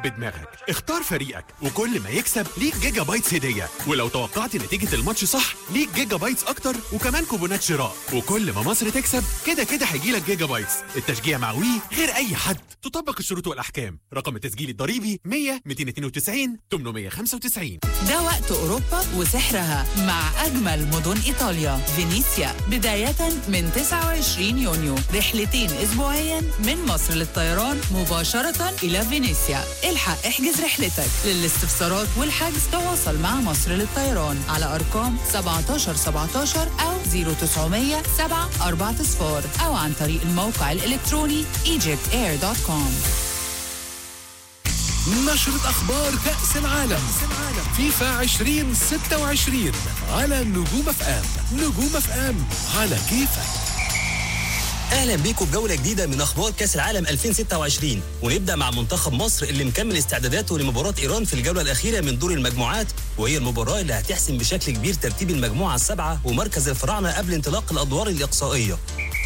بدماغك اختار فريقك وكل ما يكسب ليك جيجا بايتس هدية ولو توقعت نتيجة الماتش صح ليك جيجا بايتس أكتر وكمان كوبونات شراء وكل ما مصر تكسب كده كده هيجيلك جيجا بايتس التشجيع مع وي غير أي حد تطبق الشروط والأحكام رقم التسجيل الضريبي 100 292 895 ده وقت أوروبا وسحرها مع أجمل مدن إيطاليا فينيسيا بداية من 29 يونيو رحلتين أسبوعيا من مصر للطيران مباشرة إلى فينيسيا الحق احجز رحلتك للاستفسارات والحجز تواصل مع مصر للطيران على أرقام 17 17 أو 0900 7 4 صفار أو عن طريق الموقع الإلكتروني egyptair.com نشرة أخبار كأس العالم فيفا 2026 على نجوم اف ام نجوم اف ام على كيفك اهلا بيكم بجوله جديده من اخبار كاس العالم 2026 ونبدا مع منتخب مصر اللي مكمل استعداداته لمباراه ايران في الجوله الاخيره من دور المجموعات وهي المباراه اللي هتحسم بشكل كبير ترتيب المجموعه السبعه ومركز الفراعنه قبل انطلاق الادوار الاقصائيه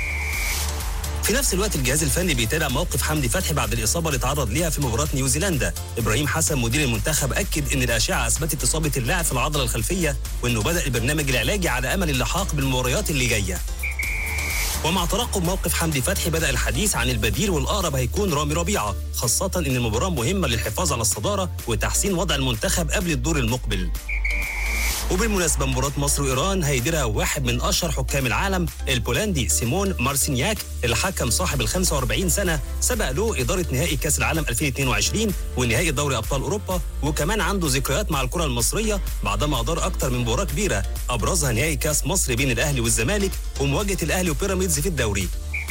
في نفس الوقت الجهاز الفني بيتابع موقف حمدي فتحي بعد الاصابه اللي تعرض ليها في مباراه نيوزيلندا ابراهيم حسن مدير المنتخب اكد ان الاشعه اثبتت اصابه اللاعب في العضله الخلفيه وانه بدا البرنامج العلاجي على امل اللحاق بالمباريات اللي جايه ومع ترقب موقف حمدي فتحي بدأ الحديث عن البديل والأقرب هيكون رامي ربيعة خاصة إن المباراة مهمة للحفاظ على الصدارة وتحسين وضع المنتخب قبل الدور المقبل وبالمناسبة مباراة مصر وإيران هيديرها واحد من أشهر حكام العالم البولندي سيمون مارسينياك الحكم صاحب ال 45 سنة سبق له إدارة نهائي كأس العالم 2022 ونهائي دوري أبطال أوروبا وكمان عنده ذكريات مع الكرة المصرية بعدما أدار أكتر من مباراة كبيرة أبرزها نهائي كأس مصر بين الأهلي والزمالك ومواجهة الأهلي وبيراميدز في الدوري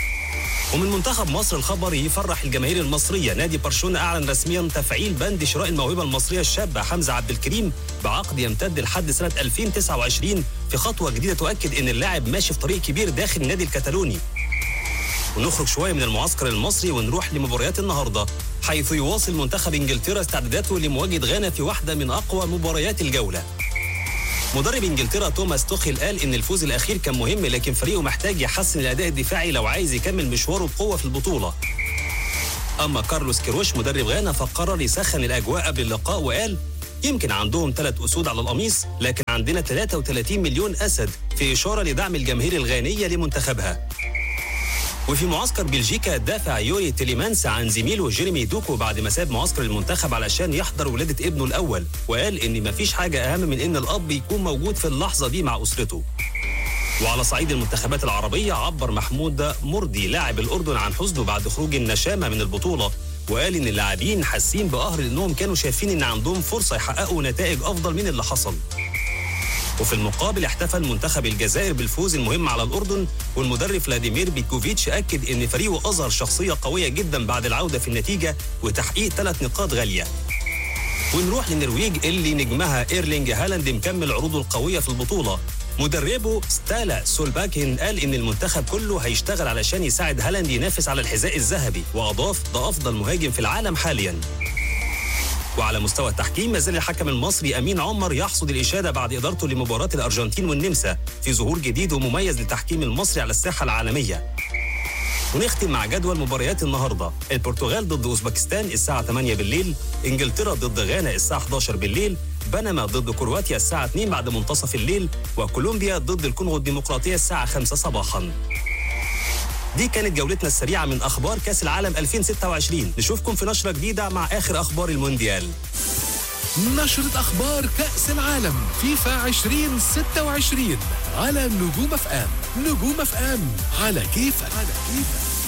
ومن منتخب مصر الخبر يفرح الجماهير المصرية نادي برشلونة أعلن رسميا تفعيل بند شراء الموهبة المصرية الشابة حمزة عبد الكريم بعقد يمتد لحد سنة 2029 في خطوة جديدة تؤكد أن اللاعب ماشي في طريق كبير داخل النادي الكتالوني ونخرج شوية من المعسكر المصري ونروح لمباريات النهاردة حيث يواصل منتخب انجلترا استعداداته لمواجهة غانا في واحدة من أقوى مباريات الجولة مدرب انجلترا توماس توخيل قال ان الفوز الاخير كان مهم لكن فريقه محتاج يحسن الاداء الدفاعي لو عايز يكمل مشواره بقوه في البطوله اما كارلوس كيروش مدرب غانا فقرر يسخن الاجواء قبل اللقاء وقال يمكن عندهم ثلاث اسود على القميص لكن عندنا 33 مليون اسد في اشاره لدعم الجماهير الغانيه لمنتخبها وفي معسكر بلجيكا دافع يوري تيليمانس عن زميله جيريمي دوكو بعد ما ساب معسكر المنتخب علشان يحضر ولادة ابنه الأول وقال إن مفيش حاجة أهم من إن الأب يكون موجود في اللحظة دي مع أسرته وعلى صعيد المنتخبات العربية عبر محمود مرضي لاعب الأردن عن حزنه بعد خروج النشامة من البطولة وقال إن اللاعبين حاسين بقهر لأنهم كانوا شايفين إن عندهم فرصة يحققوا نتائج أفضل من اللي حصل وفي المقابل احتفل منتخب الجزائر بالفوز المهم على الأردن والمدرب فلاديمير بيكوفيتش أكد أن فريقه أظهر شخصية قوية جدا بعد العودة في النتيجة وتحقيق ثلاث نقاط غالية ونروح للنرويج اللي نجمها إيرلينج هالاند مكمل عروضه القوية في البطولة مدربه ستالا سولباكين قال ان المنتخب كله هيشتغل علشان يساعد هالاند ينافس على الحذاء الذهبي واضاف ده افضل مهاجم في العالم حاليا وعلى مستوى التحكيم ما زال الحكم المصري امين عمر يحصد الاشاده بعد ادارته لمباراه الارجنتين والنمسا في ظهور جديد ومميز للتحكيم المصري على الساحه العالميه. ونختم مع جدول مباريات النهارده، البرتغال ضد اوزبكستان الساعه 8 بالليل، انجلترا ضد غانا الساعه 11 بالليل، بنما ضد كرواتيا الساعه 2 بعد منتصف الليل، وكولومبيا ضد الكونغو الديمقراطيه الساعه 5 صباحا. دي كانت جولتنا السريعة من أخبار كأس العالم 2026 نشوفكم في نشرة جديدة مع آخر أخبار المونديال نشرة أخبار كأس العالم فيفا 2026 على نجوم اف ام نجوم اف ام على كيفك على كيفك